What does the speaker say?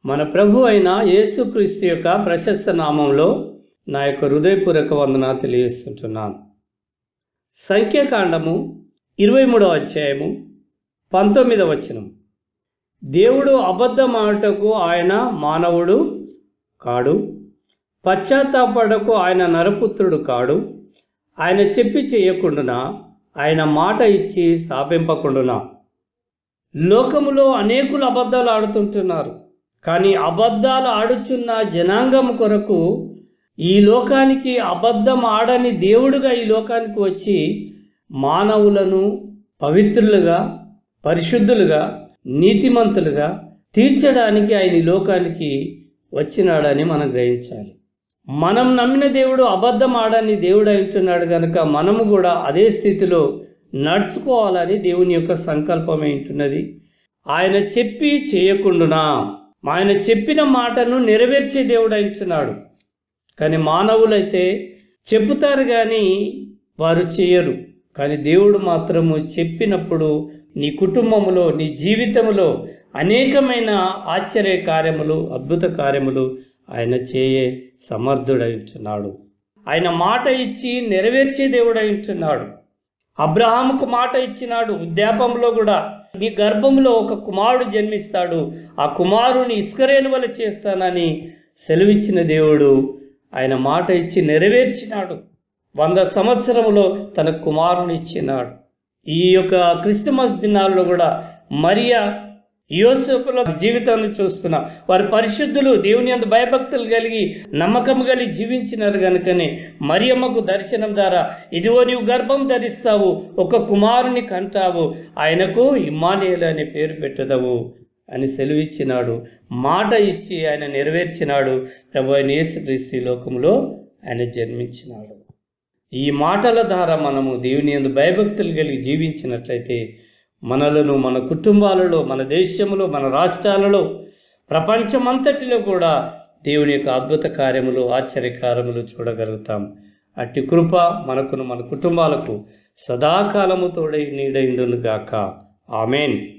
మన ప్రభు అయిన యేసుక్రీస్తు యొక్క ప్రశస్త నామంలో నా యొక్క హృదయపూర్వక వందన తెలియజేస్తుంటున్నాను సంఖ్యాకాండము ఇరవై మూడవ అధ్యాయము పంతొమ్మిదవ వచనం దేవుడు అబద్ధమాటకు ఆయన మానవుడు కాడు పశ్చాత్తాపడకు ఆయన నరపుత్రుడు కాడు ఆయన చెప్పి చేయకుండునా ఆయన మాట ఇచ్చి స్థాపింపకుండునా లోకములో అనేకులు అబద్ధాలు ఆడుతుంటున్నారు కానీ అబద్ధాలు ఆడుచున్న జనాంగం కొరకు ఈ లోకానికి అబద్ధం ఆడని దేవుడుగా ఈ లోకానికి వచ్చి మానవులను పవిత్రులుగా పరిశుద్ధులుగా నీతిమంతులుగా తీర్చడానికి ఆయన ఈ లోకానికి వచ్చినాడని మనం గ్రహించాలి మనం నమ్మిన దేవుడు అబద్ధం ఆడని దేవుడు అంటున్నాడు కనుక మనము కూడా అదే స్థితిలో నడుచుకోవాలని దేవుని యొక్క సంకల్పం ఏంటున్నది ఆయన చెప్పి చేయకుండునా ఆయన చెప్పిన మాటను నెరవేర్చే దేవుడు అంటున్నాడు కానీ మానవులైతే చెబుతారు కానీ వారు చేయరు కానీ దేవుడు మాత్రము చెప్పినప్పుడు నీ కుటుంబములో నీ జీవితంలో అనేకమైన ఆశ్చర్య కార్యములు అద్భుత కార్యములు ఆయన చేయే సమర్థుడై ఉంటున్నాడు ఆయన మాట ఇచ్చి నెరవేర్చే దేవుడై ఉంటున్నాడు అబ్రహాముకు మాట ఇచ్చినాడు వృద్ధాపంలో కూడా నీ గర్భంలో ఒక కుమారుడు జన్మిస్తాడు ఆ కుమారుని ఇస్కరేణు వల్ల చేస్తానని సెలవిచ్చిన దేవుడు ఆయన మాట ఇచ్చి నెరవేర్చినాడు వంద సంవత్సరములో తన కుమారుని ఇచ్చినాడు ఈ యొక్క క్రిస్టమస్ దినాల్లో కూడా మరియా యోసేపుల జీవితాన్ని చూస్తున్నా వారి పరిశుద్ధులు దేవుని అంత భయభక్తులు కలిగి నమ్మకం కలిగి జీవించినారు కనుకనే మరియమ్మకు దర్శనం ద్వారా ఇదిగో నీవు గర్భం ధరిస్తావు ఒక కుమారుని కంటావు ఆయనకు ఇమ్మానియలు అనే పేరు పెట్టదవు అని సెలవిచ్చినాడు మాట ఇచ్చి ఆయన నెరవేర్చినాడు ప్రభు అయిన యేసుక్రీస్తు ఈ లోకంలో ఆయన జన్మించినాడు ఈ మాటల ద్వారా మనము దేవుని యందు భయభక్తులు కలిగి జీవించినట్లయితే మనలను మన కుటుంబాలలో మన దేశంలో మన రాష్ట్రాలలో ప్రపంచమంతటిలో కూడా దేవుని యొక్క అద్భుత కార్యములు ఆశ్చర్యకార్యములు చూడగలుగుతాం అట్టి కృప మనకును మన కుటుంబాలకు సదాకాలము తోడై నీడైండును గాక ఆమెన్